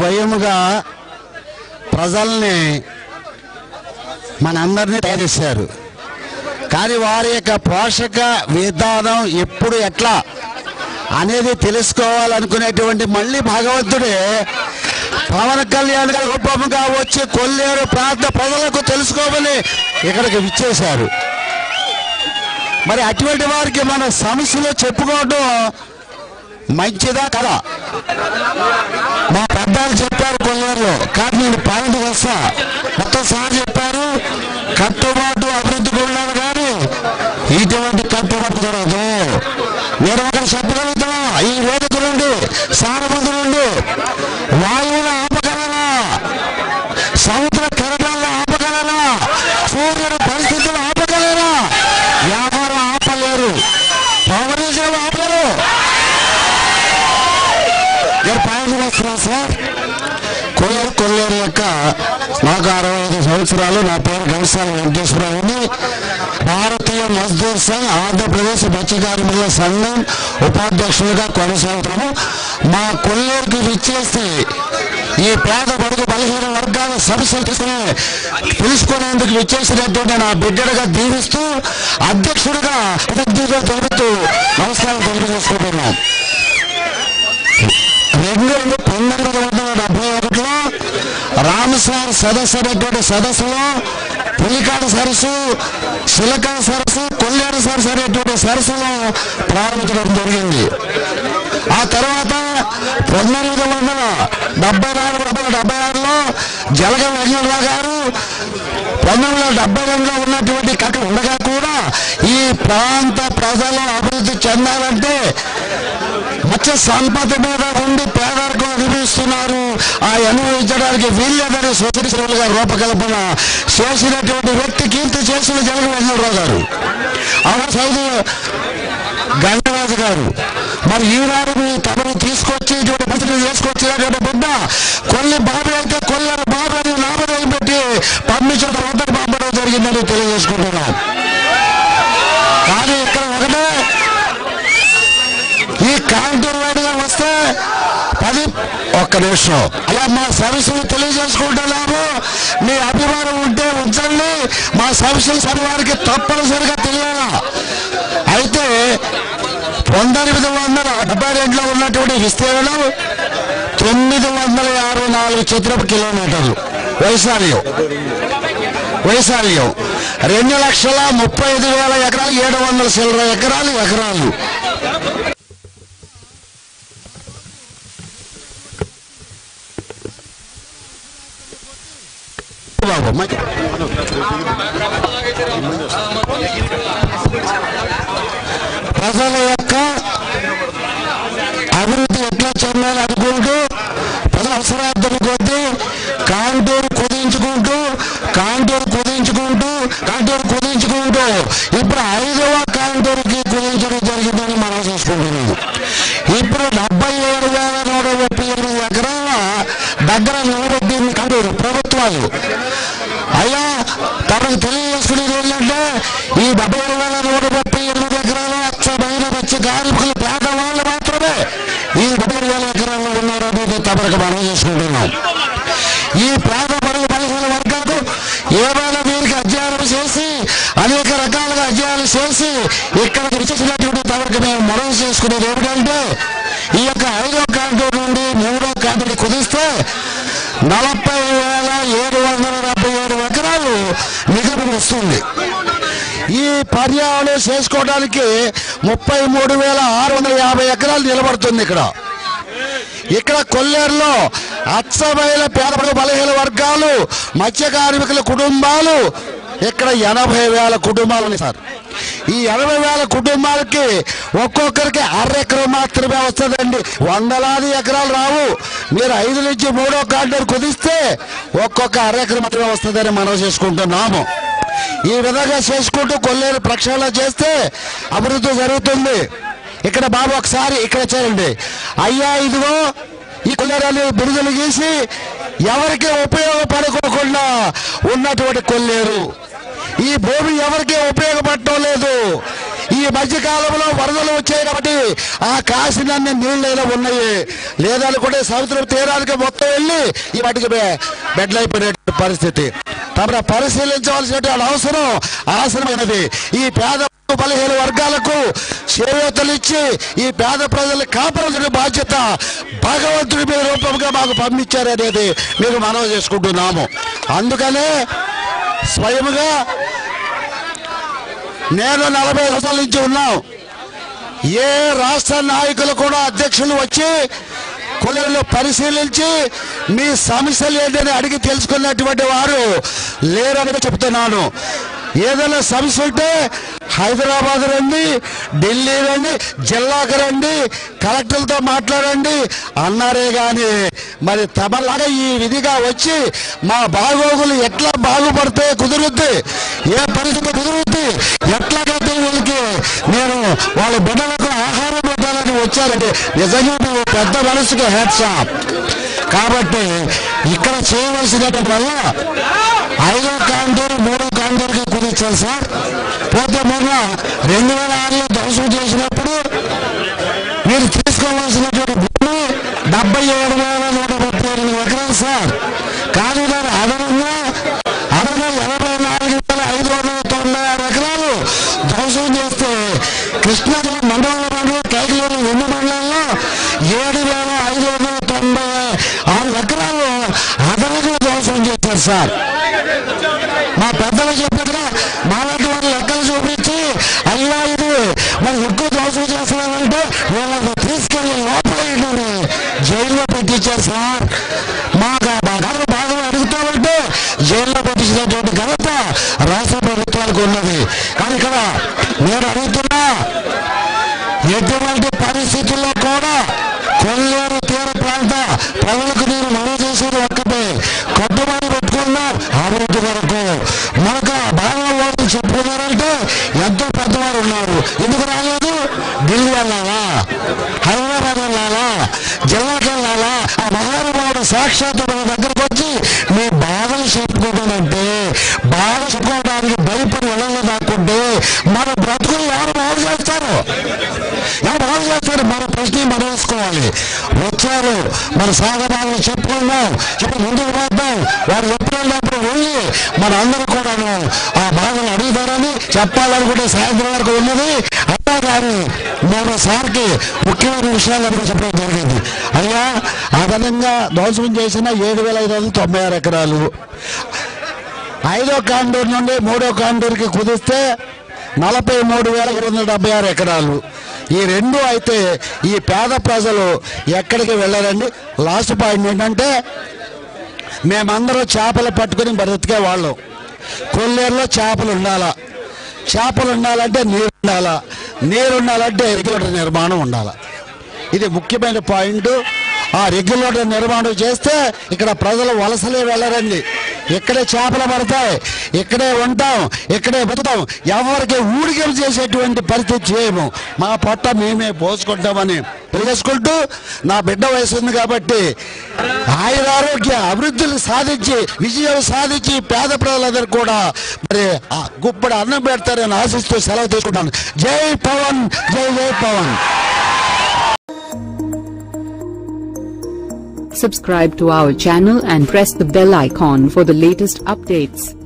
స్వయముగా ప్రజల్ని మనందరినీ తయారు చేశారు కానీ వారి యొక్క పోషక విధానం ఎప్పుడు ఎట్లా అనేది తెలుసుకోవాలనుకునేటువంటి మళ్ళీ భగవంతుడే పవన్ కళ్యాణ్ గారి రూపముగా వచ్చి కొల్లేరు ప్రాంత ప్రజలకు తెలుసుకోమని ఇక్కడికి విచ్చేశారు మరి అటువంటి వారికి మన సమస్యలు చెప్పుకోవడం మంచిదా కదా మా పెద్దలు చెప్పారు కొల్లేరులో కానీ నేను పాయింట్ వస్తా మొత్తం సార్ చెప్పారు కట్టుబాటు అభివృద్ధి కొన్నాను కానీ ఇటువంటి కట్టుబాటు జరగదు నేను ఒకటి చెప్పగలుగుతున్నా ఈ వేదిక నుండి సారమందు నుండి వాయువును ఆపగలరా సముద్ర కెరటాలను ఆపగలరా సూర్యుడు పరిస్థితులు ఆపగలరా వ్యాపారం ఆపలేరు పౌరేశ్వరం ఆపలేరు నేను పాయింట్ వస్తున్నా సార్ కొల్లేరు కొల్లేరు యొక్క నాకు అరవై ఐదు సంవత్సరాలు నా పేరు గంసాల వెంకటేశ్వరరావుని భారతీయ మజ్దూర్ సంఘ్ ఆంధ్రప్రదేశ్ మత్స్య కార్మికుల సంఘం ఉపాధ్యక్షుడిగా కొనసాగుతాము మా కొల్లేరుకి విచ్చేసి ఈ పేద బడుగు బలహీన వర్గాల సమస్యలు తీసుకుని తెలుసుకునేందుకు విచ్చేసినటువంటి నా బిడ్డడుగా దీవిస్తూ అధ్యక్షుడిగా కృతజ్ఞతలు తెలుపుతూ నమస్కారం తెలియజేసుకుంటున్నాం రెండు వేల పంతొమ్మిది వందల డెబ్బై ఒకటిలో రామస్వామి సదస్సు అనేటువంటి సదస్సులో పులికాడ సరస్సు శిలకాడ సరస్సు కొల్లేరు సరస్సు అనేటువంటి సరస్సులో ప్రారంభించడం జరిగింది ఆ తర్వాత పంతొమ్మిది వందల డెబ్బై నాలుగు డెబ్బై డెబ్బై ఆరులో జలగ వెంకటరావు గారు పంతొమ్మిది వందల డెబ్బై రెండులో ఉన్నటువంటి కథ ఉండగా కూడా ఈ ప్రాంత ప్రజలు అభివృద్ధి చెందాలంటే మత్స్య సంపద మీద ఉండి పేదరికం అనుభవిస్తున్నారు ఆ అనుభవించడానికి వీల్లేదని సోదరి గారు రూపకల్పన చేసినటువంటి వ్యక్తి కీర్తి చేసిన జగన్ వెంకటరావు గారు అవును సైదు గంగరాజు గారు మరి ఈనాడు మీ తమను తీసుకొచ్చి ఇటువంటి పరిస్థితులు తీసుకొచ్చినటువంటి బిడ్డ కొల్లి బాబు అయితే కొల్లని బాబు అని నామధేయం పెట్టి పంపించడం మొదటి పంపడం జరిగిందని తెలియజేసుకుంటున్నాం కానీ ఇక్కడ ఒకటే ఈ కాంటూర్ వాడిగా వస్తే పది ఒక్క నిమిషం అలా మా సమస్యలు తెలియజేసుకుంటున్నాము మీ అభిమానం ఉంటే ఉంచండి మా సమస్యలు సరి వారికి తప్పనిసరిగా తెలియాలా అయితే పంతొమ్మిది వందల డెబ్బై రెండులో ఉన్నటువంటి విస్తీర్ణం తొమ్మిది వందల యాభై నాలుగు చతురపు కిలోమీటర్లు వైశాల్యం వైశాల్యం రెండు లక్షల ముప్పై ఐదు వేల ఎకరాలు ఏడు వందల చిల్లర ఎకరాలు ఎకరాలు బాబు మ- ప్రజల యొక్క అభివృద్ధి ఎట్లా చెందాలి అనుకుంటూ ప్రజల అవసరార్థం కొద్దీ కాంటూరు కుదించుకుంటూ కాంటూరు కుదించుకుంటూ కాంటూరు కుదించుకుంటూ ఇప్పుడు ఐదవ కాంటూరుకి కుదించడం జరిగిందని మనం చూసుకుంటున్నాం ఇప్పుడు డెబ్బై ఏడు వేల నూట ముప్పై ఎనిమిది ఎకరాల దగ్గర నిలబెట్టింది కాంటూరు ప్రభుత్వాలు అయ్యా తమకు తెలియజేసుకునేది ఏంటంటే ఈ డెబ్బై ఏడు వేల నూట ముప్పై ఎనిమిది ఎకరాలు అచ్చమైన వచ్చి కార్మికులు పేద వాళ్ళు మాత్రమే ఈ డెబ్బై ఏడు వేల ఎకరాల్లో ఉన్నారనేది తమకు మనం చేసుకుంటున్నాం ఈ పేద పరుగు బలహీన వర్గాలు ఏమైనా వీరికి అధ్యయనం చేసి అనేక రకాలుగా అధ్యయనం చేసి ఇక్కడికి విచ్చేసినటువంటి తమకు మేము మనవి చేసుకునేది ఏమిటంటే ఈ యొక్క ఐదో కాంటూర్ నుండి మూడో కాంటూర్ కుదిస్తే నలభై వేల ఏడు వందల డెబ్బై ఏడు ఎకరాలు మిగులు వస్తుంది ఈ పర్యావరణ చేసుకోవడానికి ముప్పై మూడు వేల ఆరు వందల యాభై ఎకరాలు నిలబడుతుంది ఇక్కడ ఇక్కడ కొల్లేరులో అచ్చమైన పేదపడు బలహీన వర్గాలు మత్స్య కార్మికుల కుటుంబాలు ఇక్కడ ఎనభై వేల కుటుంబాలు ఉన్నాయి సార్ ఈ ఎనభై వేల కుటుంబాలకి ఒక్కొక్కరికి అర ఎకరం మాత్రమే వస్తుందండి వందలాది ఎకరాలు రావు మీరు ఐదు నుంచి మూడో కాంటర్ కుదిస్తే ఒక్కొక్క అర ఎకరం మాత్రమే వస్తుందని మనం చేసుకుంటున్నాము ఈ విధంగా చేసుకుంటూ కొల్లేరు ప్రక్షాళన చేస్తే అభివృద్ధి జరుగుతుంది ఇక్కడ బాబు ఒకసారి ఇక్కడ చేయండి అయ్యా ఇదిగో ఈ కొల్లేరాలు బిడుదలు గీసి ఎవరికి ఉపయోగపడకోకుండా ఉన్నటువంటి కొల్లేరు ఈ భూమి ఎవరికి ఉపయోగపడటం లేదు ఈ మధ్య కాలంలో వరదలు వచ్చాయి కాబట్టి ఆ కాసినన్ని నీళ్ళలో ఉన్నాయి లేదనుకుంటే సముద్రం తీరానికి మొత్తం వెళ్ళి ఈ వాటికి బె- బెడ్లైపోయిన పరిస్థితి తమను పరిశీలించవలసినటువంటి అవసరం అవసరమైనది ఈ పేద బలహీన వర్గాలకు చేయూతలు ఇచ్చి ఈ పేద ప్రజల్ని కాపాడాల్సిన బాధ్యత భగవంతుడి మీద రూపంగా మాకు పంపించారనేది మీకు మనవి చేసుకుంటున్నాము అందుకనే స్వయముగా నేను నలభై సంవత్సరాల నుంచి ఉన్నాం ఏ రాష్ట్ర నాయకులు కూడా అధ్యక్షులు వచ్చి కొలను పరిశీలించి మీ సమస్యలు ఏంటని అడిగి తెలుసుకున్నటువంటి వారు లేరని చెప్తున్నాను ఏదైనా సమస్య ఉంటే హైదరాబాద్ రండి ఢిల్లీ రండి జిల్లాకు రండి కలెక్టర్లతో మాట్లాడండి అన్నారే కానీ మరి తమలాగా ఈ విధిగా వచ్చి మా బాగోగులు ఎట్లా బాగుపడితే కుదురుద్ది ఏ పరిస్థితి కుదురుద్ది ఎట్లాగైతే వీళ్ళకి నేను వాళ్ళ బిడ్డలకు ఆహారం పెట్టాలని వచ్చారంటే నిజంగా నువ్వు పెద్ద మనసుకి హెడ్సాప్ కాబట్టి ఇక్కడ చేయవలసినటువంటి వల్ల ఐదో కాంటూరు మూడో కాంటూరుకి కుదిర్చాలి సార్ పోతే మొన్న రెండు వేల ఆరులో ధ్వంసం చేసినప్పుడు మీరు తీసుకోవాల్సినటువంటి భూమి డెబ్బై ఏడు వేల నూట ముప్పై ఎనిమిది ఎకరాలు సార్ కానీ దాని అదనంగా అదనంగా ఎనభై నాలుగు వేల ఐదు వందల తొంభై ఆరు ఎకరాలు ధ్వంసం చేస్తే కృష్ణా జిల్లా మండలం మండలం కైకలూరు రెండు మండలంలో ఏడు వేల ఐదు వందల తొంభై ఆరు ఎకరాలు అదనంగా ధ్వంసం చేశారు సార్ మా పెద్దలు చెప్పినట్టుగా మాలాంటి వాళ్ళు లెక్కలు చూపించి అయ్యా ఇది మరి ఎక్కువ దోషం చేస్తున్నారంటే వీళ్ళని తీసుకెళ్లి లోపల ఇళ్ళని జైల్లో పెట్టించారు సార్ మాకు మా గారు బాగా అడుగుతామంటే జైల్లో పెట్టించినటువంటి ఘనత రాష్ట్ర ప్రభుత్వానికి ఉన్నది కానీ ఇక్కడ నేను అడుగుతున్నా ఎటువంటి పరిస్థితుల్లో కూడా కొల్లేరు తీర ప్రాంత ప్రజలకు నేను మనవి చేసేది ఒక్కటే కట్టుబడి పెట్టుకున్నాం అభివృద్ధి వరకు మనకు ఆ భాగంలో వాళ్ళు చెప్పుకున్నారంటే ఎంతో పెద్దవారు ఉన్నారు ఎందుకు రాలేదు ఢిల్లీ వెళ్ళాలా హైదరాబాద్ వెళ్ళాలా జిల్లాకి వెళ్ళాలా ఆ మహానుభావుడు సాక్షాత్తు మన దగ్గరకు వచ్చి మీ బాధలు చెప్పుకోవడానంటే బాధ చెప్పుకోవడానికి భయపడి వెళ్ళలేదు దాక్కుంటే మన బ్రతుకులు ఎవరు బాగు చేస్తారు ఎవరు బాగు చేస్తారు మన ప్రశ్న మనం వేసుకోవాలి వచ్చారు మన సాగబాలను చెప్పుకుందాం చెప్పి ముందుకు పోతాం వారు ఎప్పుడైనప్పుడు వెళ్ళి మన అందరూ కూడాను ఆ బాధలు అడుగుతారని చెప్పాలనుకుంటే సాయంత్రం వరకు ఉన్నది అన్నా కానీ నేను సార్కి ముఖ్యమైన విషయాలు అడిగి చెప్పడం జరిగింది అయ్యా అదనంగా ధ్వంసం చేసిన ఏడు వేల ఐదు వందల తొంభై ఆరు ఎకరాలు ఐదో కాండూరు నుండి మూడో కాండూరుకి కుదిస్తే నలభై మూడు వేల రెండు వందల డెబ్బై ఆరు ఎకరాలు ఈ రెండు అయితే ఈ పేద ప్రజలు ఎక్కడికి వెళ్ళారండి లాస్ట్ పాయింట్ ఏంటంటే మేమందరం చేపలు పట్టుకుని బ్రతికే వాళ్ళం కొల్లేరులో చేపలు ఉండాలా చేపలు ఉండాలంటే నీరు ఉండాలా నీరు ఉండాలంటే రెగ్యులేటర్ నిర్మాణం ఉండాలా ఇది ముఖ్యమైన పాయింట్ ఆ రెగ్యులేటర్ నిర్మాణం చేస్తే ఇక్కడ ప్రజలు వలసలే వెళ్ళరండి ఇక్కడే చేపలు పడతాయి ఇక్కడే ఉంటాం ఇక్కడే బతుకుతాం ఎవరికి ఊడిగం చేసేటువంటి పరిస్థితి చేయము మా పొట్ట మేమే పోసుకుంటామని తెలియజేసుకుంటూ నా బిడ్డ వయసు ఉంది కాబట్టి ఆయన ఆరోగ్య అభివృద్ధులు సాధించి విజయం సాధించి పేద ప్రజలందరూ కూడా మరి ఆ గుప్పడి అన్నం పెడతారని ఆశిస్తూ సెలవు తీసుకుంటాను జై పవన్ జై జై Pawan Subscribe to our channel and press the bell icon for the latest updates.